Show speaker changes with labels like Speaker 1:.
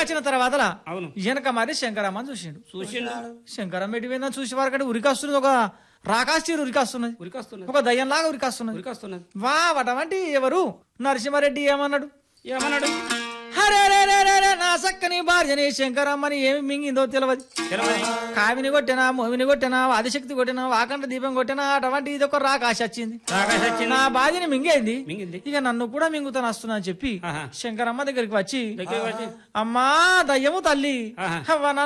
Speaker 1: వచ్చిన తర్వాత
Speaker 2: అవును
Speaker 1: వెనక మరి శంకరమ్మని చూసిండు
Speaker 2: చూసిండు
Speaker 1: శంకరమ్మ ఎటు పోయిందని చూసి వారికంటే ఉరికొస్తున్నది ఒక రాకాశీరు ఉరికొస్తున్నది
Speaker 2: ఉరికొస్తున్నది
Speaker 1: ఒక దయ్యంలాగా ఉరికొస్తున్నది
Speaker 2: ఉరికొస్తున్నది
Speaker 1: వా వటవంటి ఎవరు నరసింహారెడ్డి ఏమన్నాడు
Speaker 2: ఏమన్నాడు
Speaker 1: హరే రే రే రే రే, నా సక్కని భార్యని శంకరమ్మని ఏమి మింగిందో తెలియదు
Speaker 2: తెలవదు
Speaker 1: కావిని కొట్టినా మోవిని కొట్టినా ఆదిశక్తి కొట్టినా వాకంట దీపం కొట్టినా అటువంటి ఇది ఒక రాకాశ వచ్చింది
Speaker 2: రాకాశ వచ్చింది
Speaker 1: నా భార్యని మింగేంది
Speaker 2: మింగింది
Speaker 1: ఇక నన్ను కూడా మింగుతాను వస్తున్నా అని చెప్పి
Speaker 2: ఆహా.
Speaker 1: శంకరమ్మ దగ్గరికి వచ్చి
Speaker 2: దగ్గరికి వచ్చి
Speaker 1: అమ్మా దయ్యము తల్లి
Speaker 2: ఆహా.
Speaker 1: అవ్వ,